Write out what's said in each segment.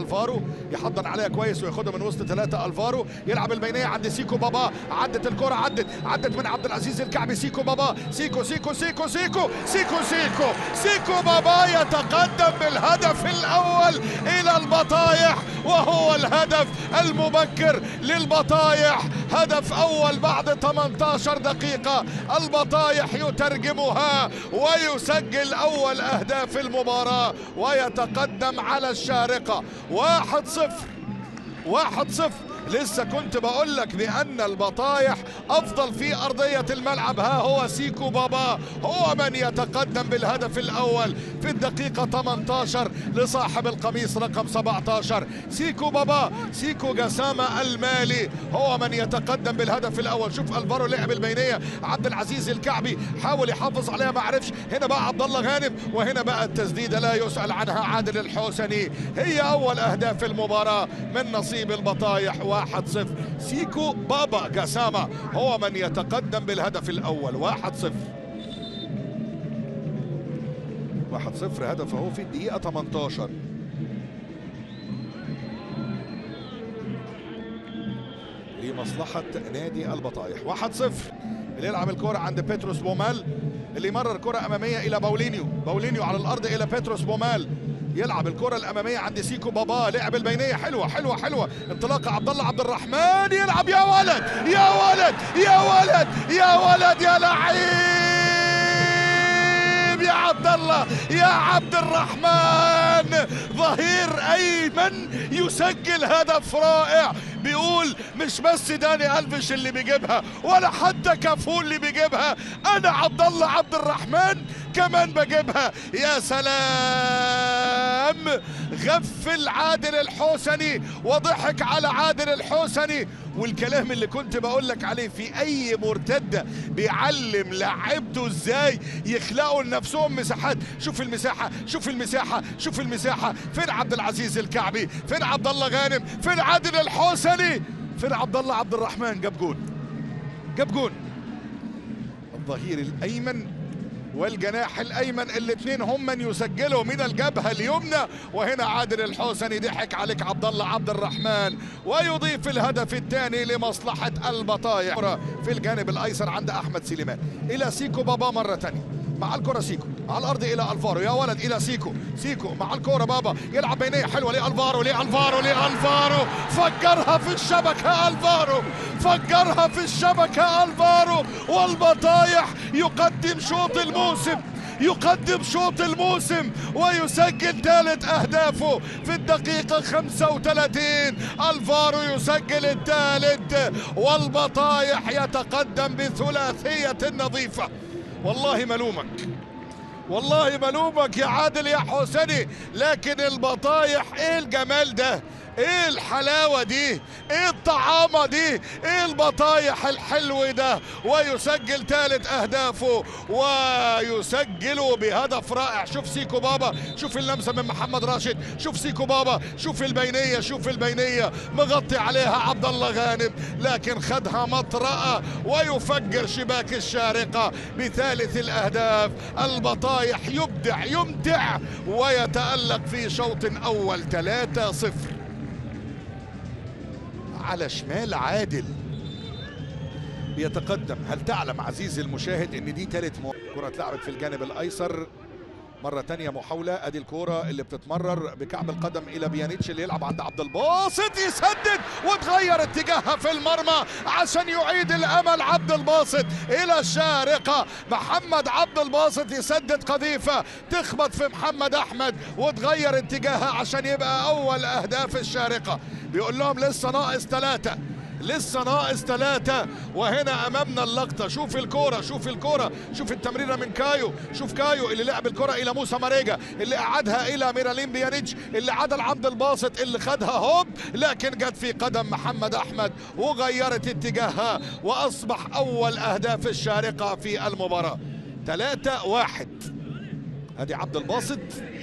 الفارو يحضن عليها كويس وياخدها من وسط ثلاثه الفارو يلعب البينيه عند سيكو بابا عدت الكره عدت عدت من عبد العزيز الكعبي سيكو بابا سيكو سيكو سيكو سيكو سيكو سيكو سيكو بابا يتقدم بالهدف الاول الى البطايح وهو الهدف المبكر للبطايح هدف اول بعد 18 دقيقه البطايح يترجمها ويسجل اول اهداف المباراه ويتقدم على الشارقه واحد صفر واحد صفر لسه كنت بقول لك بان البطايح افضل في ارضيه الملعب ها هو سيكو بابا هو من يتقدم بالهدف الاول في الدقيقه 18 لصاحب القميص رقم 17 سيكو بابا سيكو جسامه المالي هو من يتقدم بالهدف الاول شوف الفارو لعب البينيه عبد العزيز الكعبي حاول يحافظ عليها ما عرفش هنا بقى عبد الله غانم وهنا بقى التسديده لا يسال عنها عادل الحوسني هي اول اهداف المباراه من نصيب البطايح واحد صفر سيكو بابا جسامة هو من يتقدم بالهدف الأول واحد صفر واحد صفر هدف اهو في الدقيقة 18 لمصلحة نادي البطايح واحد صفر اللي يلعب الكرة عند بيتروس بومال اللي مرر كرة أمامية إلى باولينيو باولينيو على الأرض إلى بيتروس بومال يلعب الكرة الأمامية عند سيكو بابا لعب البينية حلوة حلوة حلوة انطلاقة عبد الله عبد الرحمن يلعب يا ولد يا ولد يا ولد يا ولد يا لعيب يا عبد الله يا عبد الرحمن ظهير أيمن يسجل هدف رائع بيقول مش بس داني ألفش اللي بيجيبها ولا حتى كافون اللي بيجيبها أنا عبد الله عبد الرحمن كمان بجيبها يا سلام غفل عادل الحوسني وضحك على عادل الحوسني والكلام اللي كنت بقول لك عليه في اي مرتده بيعلم لعبته ازاي يخلقوا لنفسهم مساحات شوف المساحه شوف المساحه شوف المساحه فين عبد العزيز الكعبي فين عبد الله غانم فين عادل الحوسني فين عبد الله عبد الرحمن جاب جول جاب جول الظهير الايمن والجناح الايمن الاثنين هم من يسجلوا من الجبهه اليمنى وهنا عادل الحوسني ضحك عليك عبد الله عبد الرحمن ويضيف الهدف الثاني لمصلحه البطايح في الجانب الايسر عند احمد سليمان الى سيكو بابا مره ثانيه مع الكرة سيكو على الارض الى الفارو يا ولد الى سيكو سيكو مع الكرة بابا يلعب بينية حلوة لالفارو لالفارو لالفارو فجرها في الشبكة الفارو فجرها في الشبكة الفارو والبطايح يقدم شوط الموسم يقدم شوط الموسم ويسجل ثالث اهدافه في الدقيقة 35 الفارو يسجل الثالث والبطايح يتقدم بثلاثية نظيفة والله ملومك والله ملومك يا عادل يا حسني لكن البطايح ايه الجمال ده ايه الحلاوة دي ايه الطعامة دي ايه البطايح الحلو ده ويسجل ثالث اهدافه ويسجل بهدف رائع شوف سيكو بابا شوف اللمسة من محمد راشد شوف سيكو بابا شوف البينية شوف البينية مغطي عليها عبد الله غانم لكن خدها مطرقة ويفجر شباك الشارقة بثالث الاهداف البطايح يبدع يمتع ويتألق في شوط اول 3 0 على شمال عادل بيتقدم هل تعلم عزيزي المشاهد ان دي ثالث مو... كرة اتلعبت في الجانب الايسر مرة تانية محاولة ادي الكورة اللي بتتمرر بكعب القدم الى بيانيتش اللي يلعب عند عبد الباسط يسدد وتغير اتجاهها في المرمى عشان يعيد الامل عبد الباسط الى الشارقة محمد عبد الباسط يسدد قذيفة تخبط في محمد احمد وتغير اتجاهها عشان يبقى اول اهداف الشارقة بيقول لهم لسه ناقص ثلاثة لسه ناقص ثلاثة وهنا أمامنا اللقطة شوف الكورة شوف الكورة شوف التمريرة من كايو شوف كايو اللي لعب الكرة إلى موسى ماريجا اللي أعادها إلى ميرالين بيانيتش اللي عدل عبد الباسط اللي خدها هوب لكن جت في قدم محمد أحمد وغيرت اتجاهها وأصبح أول أهداف الشارقة في المباراة ثلاثة واحد ادي عبد الباسط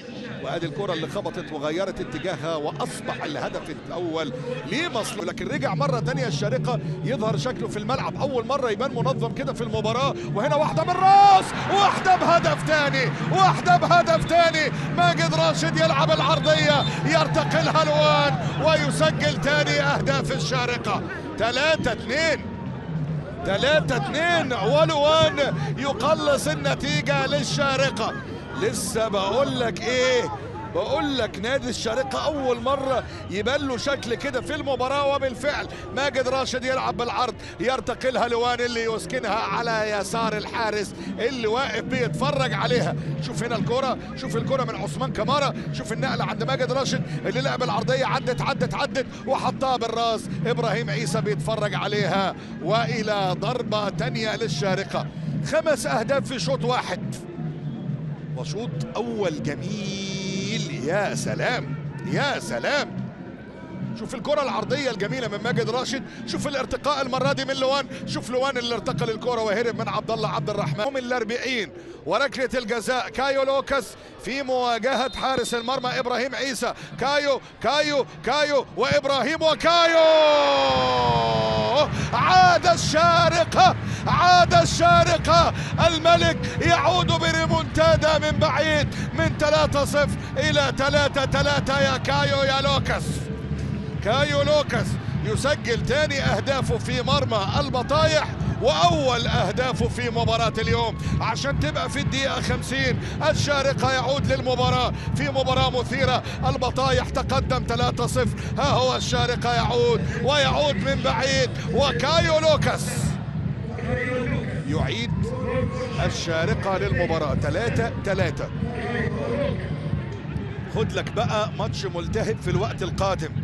وادي الكره اللي خبطت وغيرت اتجاهها واصبح الهدف الاول لمصر لكن رجع مره ثانيه الشارقه يظهر شكله في الملعب اول مره يبان منظم كده في المباراه وهنا واحده بالراس واحده بهدف ثاني واحده بهدف ثاني ماجد راشد يلعب العرضيه يرتقي الهلوان ويسجل ثاني اهداف الشارقه 3 2 3 2 ولوان يقلص النتيجة للشارقة لسه بقول لك ايه بقول لك نادي الشارقة أول مرة يبان له شكل كده في المباراة وبالفعل ماجد راشد يلعب بالعرض يرتقي الهلوان اللي يسكنها على يسار الحارس اللي واقف بيتفرج عليها شوف هنا الكرة شوف الكرة من عثمان كمارة شوف النقلة عند ماجد راشد اللي لعب العرضية عدت عدت عدت وحطها بالراس إبراهيم عيسى بيتفرج عليها وإلى ضربة تانية للشارقة خمس أهداف في شوط واحد وشوط أول جميل يا سلام يا سلام شوف الكرة العرضية الجميلة من ماجد راشد شوف الارتقاء المرة دي من لوان شوف لوان اللي ارتقى للكرة وهرب من عبد الله عبد الرحمن من الأربعين وركلة الجزاء كايو لوكاس في مواجهة حارس المرمى إبراهيم عيسى كايو كايو كايو وإبراهيم وكايو عاد الشارقة عاد الشارقة الملك يعود بريمونتادا من بعيد من 3-0 إلى 3-3 يا كايو يا لوكاس كايو لوكاس يسجل ثاني اهدافه في مرمى البطايح واول اهدافه في مباراه اليوم عشان تبقى في الدقيقه 50 الشارقه يعود للمباراه في مباراه مثيره البطايح تقدم 3-0 ها هو الشارقه يعود ويعود من بعيد وكايو لوكاس يعيد الشارقه للمباراه 3 3 خد لك بقى ماتش ملتهب في الوقت القادم